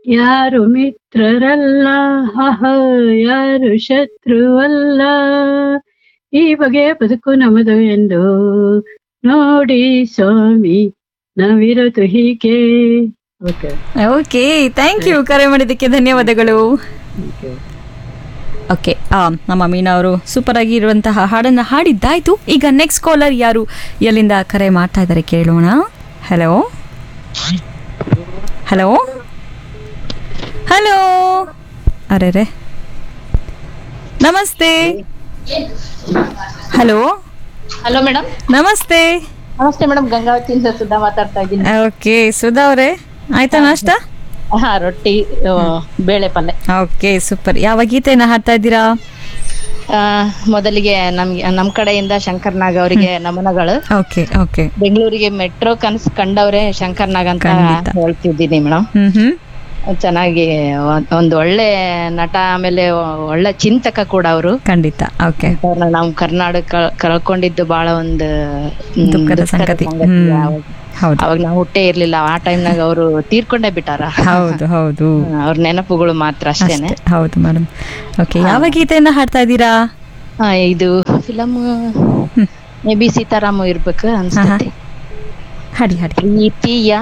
ಯಾರು ಮಿತ್ರರಲ್ಲ ಹಹ ಯಾರು ಶತ್ರುವಲ್ಲ ಈ ಬಗೆಯ ಬದುಕು ನಮ್ಮದು ಎಂದು ನೋಡಿ ಸ್ವಾಮಿ ನಾವಿರೋದು ಹೀಗೆ ಓಕೆ ಓಕೆ ಥ್ಯಾಂಕ್ ಯು ಕರೆ ಮಾಡಿದ್ದಕ್ಕೆ ಧನ್ಯವಾದಗಳು ಓಕೆ ನಮ್ಮ ಮೀನಾ ಅವರು ಸೂಪರ್ ಆಗಿ ಇರುವಂತಹ ಹಾಡನ್ನ ಹಾಡಿದ್ದಾಯ್ತು ಈಗ ನೆಕ್ಸ್ಟ್ ಕಾಲರ್ ಯಾರು ಎಲ್ಲಿಂದ ಕರೆ ಮಾಡ್ತಾ ಇದ್ದಾರೆ ಕೇಳೋಣ ಹಲೋ ಹಲೋ ಹಲೋ ಅರೆ ನಮಸ್ತೆ ಹಲೋ ಹಲೋ ಮೇಡಮ್ ನಮಸ್ತೆ ನಮಸ್ತೆ ಮೇಡಮ್ ಗಂಗಾವತಿಯಿಂದ ಸುಧಾ ಮಾತಾಡ್ತಾ ಇದ್ದೀನಿ ಓಕೆ ಸುಧಾ ಅವರೇ ಆಯ್ತಾ ನಾಷ್ಟ ಹಾ ರೊಟ್ಟಿ ಆ, ಬೇಳೆ ಪಲ್ಯ ಓಕೆ ಸೂಪರ್ ಯಾವ ಗೀತೆನ ಹಾಡ್ತಾ ಇದ್ದೀರಾ ಆ, ಮೊದಲಿಗೆ ನಮ್ಗೆ ನಮ್ ಕಡೆಯಿಂದ ಶಂಕರ್ ನಾಗ್ ಅವರಿಗೆ ನಮನಗಳು ಓಕೆ ಓಕೆ ಬೆಂಗಳೂರಿಗೆ ಮೆಟ್ರೋ ಕನಸು ಕಂಡವ್ರೆ ಶಂಕರ್ ನಾಗ್ ಅಂತ ಖಂಡಿತ. ಹೇಳ್ತಿದ್ದೀನಿ ಮೇಡಮ್ ಹ್ಮ್ ಹ್ಮ್ ಚೆನ್ನಾಗಿ ಒಂದ್- ಒಂದ್ ಒಳ್ಳೆ ನಟ ಆಮೇಲೆ ಒಳ್ಳೆ ಚಿಂತಕ ಕೂಡ ಅವರು ಖಂಡಿತ ಓಕೆ ನಾವು ಕರ್ನಾಟಕ ಕಳ್- ಕಳ್ಕೊಂಡಿದ್ದು ಬಹಳ ಒಂದು ಹ್ಮ್, ದುಃಖದ ಸಂಗತಿ. ಹ್ಮ್. ಅವಾಗ- ಹೌದು ಅವಾಗ ನಾವು ಹುಟ್ಟೇ ಇರ್ಲಿಲ್ಲ ಆ ಟೈಮ್ನಾಗ ಅವರು ತೀರ್ಕೊಂಡೇ ಬಿಟ್ಟಾರ ಹೌದು ಹೌದು ಅವ್ರ ನೆನಪುಗಳು ಮಾತ್ರ ಅಷ್ಟೇನೆ ಅಷ್ಟೇ ಹೌದು ಮೇಡಮ್ ಓಕೆ ಯಾವ ಗೀತೆಯನ್ನ ಹಾಡ್ತಾ ಇದ್ದೀರಾ ಹಾ ಇದು ಫಿಲಮ್ ಮೇ ಬಿ ಸೀತಾರಾಮ ಇರ್ಬೇಕು ಅನ್ಸ್ತೈತಿ ಹಾಡಿ ಹಾಡಿ ಪ್ರೀತಿಯ